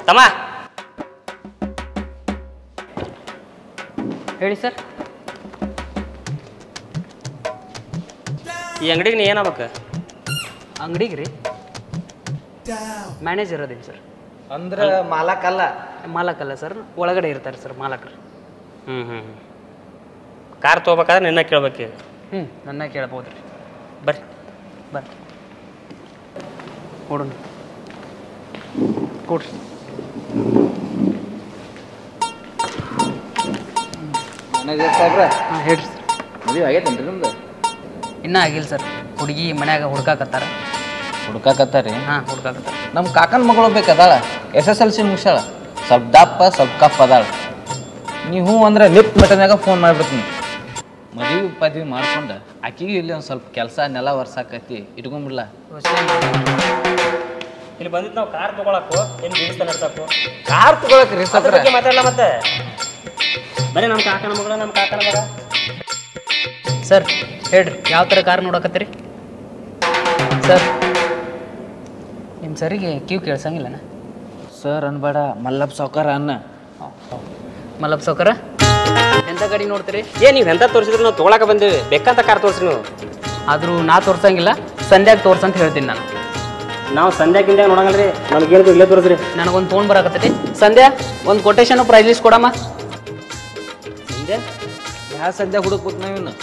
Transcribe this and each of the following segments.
ತಮ್ಮ ಹೇಳಿ ಸರ್ ಈ ಅಂಗಡಿಗೆ ನೀ ಏನಾಗ್ಬೇಕು ಅಂಗಡಿಗೆ ರೀ ಮ್ಯಾನೇಜರ್ ಅದೇನು ಸರ್ ಅಂದ್ರೆ ಮಾಲಕಲ್ಲ ಮಾಲಕಲ್ಲ ಸರ್ ಒಳಗಡೆ ಇರ್ತಾರೆ ಸರ್ ಮಾಲಕರು ಹ್ಞೂ ಹ್ಞೂ ಹ್ಞೂ ಕಾರ್ ತೊಗೋಬೇಕಾದ್ರೆ ನಿನ್ನ ಕೇಳ್ಬೇಕು ಈಗ ಹ್ಞೂ ನನ್ನ ಕೇಳ್ಬೋದು ರೀ ಬರ್ರಿ ಬರ್ರಿ ಕೊಡೋಣ ಕೊಡ್ರಿ ನನಗೆ ಸಾಬ್ರ ಹಾಂ ಹೇಳ್ರಿ ಸರ್ ಮದುವೆ ಆಗೈತೇನ್ರಿ ನಿಮ್ದು ಇನ್ನೂ ಆಗಿಲ್ಲ ಸರ್ ಹುಡುಗಿ ಮನ್ಯಾಗ ಹುಡ್ಕಾಕತ್ತಾರ ಹುಡ್ಕಾಕತ್ತಾರಿ ಹಾಂ ಹುಡ್ಕಾಕತ್ತಾರ ನಮ್ಮ ಕಾಕನ ಮಗಳು ಬೇಕದಾಳ ಎಸ್ ಎಸ್ ಎಲ್ ಸಿ ಮುಗ್ಸಾಳ ಸ್ವಲ್ಪ ದಪ್ಪ ಸ್ವಲ್ಪ ಕಪ್ ಅದಾಳ ನೀವು ಹ್ಞೂ ಅಂದ್ರೆ ಲಿಫ್ಟ್ ಮಟನ್ಯಾಗ ಫೋನ್ ಮಾಡ್ಬಿಡ್ತೀನಿ ಮದುವೆ ಪದವಿ ಮಾಡ್ಕೊಂಡು ಆಕಿಗೂ ಇಲ್ಲಿ ಒಂದು ಸ್ವಲ್ಪ ಕೆಲಸ ನೆಲ ವರ್ಸಾಕತಿ ಇಟ್ಕೊಂಡ್ಬಿಡ್ಲ ಇಲ್ಲಿ ಬಂದಿದ್ದು ನಾವು ಕಾರ್ ತೊಗೊಳಕು ಏನು ಬೀಳಿಸ್ತಾ ನಡ್ಸಕ್ಕು ಕಾರ್ ತಗೊಳಕ್ರಿ ಅದ್ರ ಸತ್ರ ಬಗ್ಗೆ ಮಾತಾಡಲ್ಲ ಮತ್ತೆ ಬರೀ ನಮ್ಮ ಕಾಕನ ಮಗಳು ನಮ್ಮ ಕಾಕನ ಮಗ ಸರ್ ಹೇಳ್ರಿ ಯಾವ ಥರ ಕಾರ್ ನೋಡಕತ್ತೀರಿ ಸರ್ ನಿಮ್ಮ ಸರಿಗೆ ಕ್ಯೂ ಕೇಳ್ಸಂಗಿಲ್ಲನ ಸರ್ ಅನ್ಬೇಡ ಮಲ್ಲಪ್ಪ ಸಾವ್ಕಾರ ಅನ್ನ ಮಲ್ಲಪ್ಪ ಸೌಕರ ಎಂಥ ಗಾಡಿ ನೋಡ್ತೀರಿ ಏ ನೀವು ಎಂತ ತೋರಿಸಿದ್ರು ನಾವು ತೊಗೊಳಕ ಬಂದೀವಿ ಬೇಕಂತ ಕಾರ್ ತೋರಿಸಿ ನೀವು ಆದರೂ ನಾ ತೋರ್ಸಂಗಿಲ್ಲ ಸಂಧ್ಯಾಗ ತೋರ್ಸಂತ ಹೇಳ್ತೀನಿ ನಾನು ನಾವು ಸಂಧ್ಯಾಗಿಂದ ನೋಡಂಗಲ್ರಿ ನಮ್ಗೆ ಹೇಳಿದ್ರು ಇಲ್ಲೇ ತೋರಿಸ್ರಿ ನನಗೊಂದು ಫೋನ್ ಬರಾಕತ್ತೈತಿ ಸಂಧ್ಯಾ ಒಂದು ಕೊಟೇಶನ್ ಪ್ರೈಸ್ ಲಿಸ್ಟ್ ಕೊಡಮ್ಮ ಸಂಧ್ಯಾ ಯಾವ ಸದ್ಯ ಹುಡುಕ್ಬೇಕು ನಾವಿನ್ನು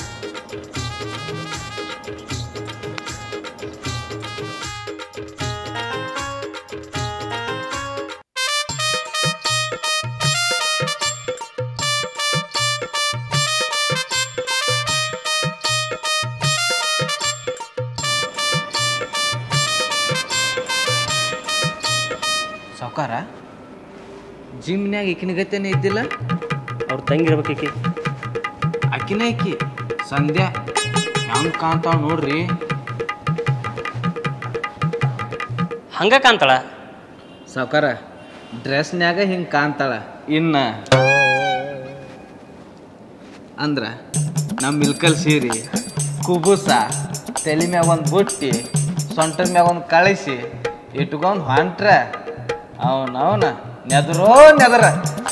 ಸಾವ್ಕಾರ ಜಿಮ್ನ್ಯಾಗ ಈಕಿನ ಗತಿನೇ ಇದ್ದಿಲ್ಲ ಅವ್ರ ತಂಗಿ ಇರ್ಬೇಕು ಈಕಿ ಆಕಿನೇ ಆಕಿ ಸಂಧ್ಯಾ ಹೆಂಗ್ ಕಾಣ್ತಾವ ನೋಡ್ರಿ ಹಂಗ ಕಾಣ್ತಾಳ ಸಾವ್ಕಾರ ಡ್ರೆಸ್ನ್ಯಾಗ ಹಿಂಗೆ ಕಾಣ್ತಾಳ ಇನ್ನ ಅಂದ್ರ ನಮ್ಮ ಮಿಲ್ಕಲ್ ಸೀರೆ ಕುಬುಸ ತಲೆ ಮ್ಯಾಗ ಒಂದು ಬುಟ್ಟಿ ಸೊಂಟದ ಮ್ಯಾಗ ಒಂದು ಕಳಿಸಿ ಇಟ್ಕೊಂಡು ಹೊಂಟ್ರ ಅವನವನ ನೆದರೋ ನೆದರ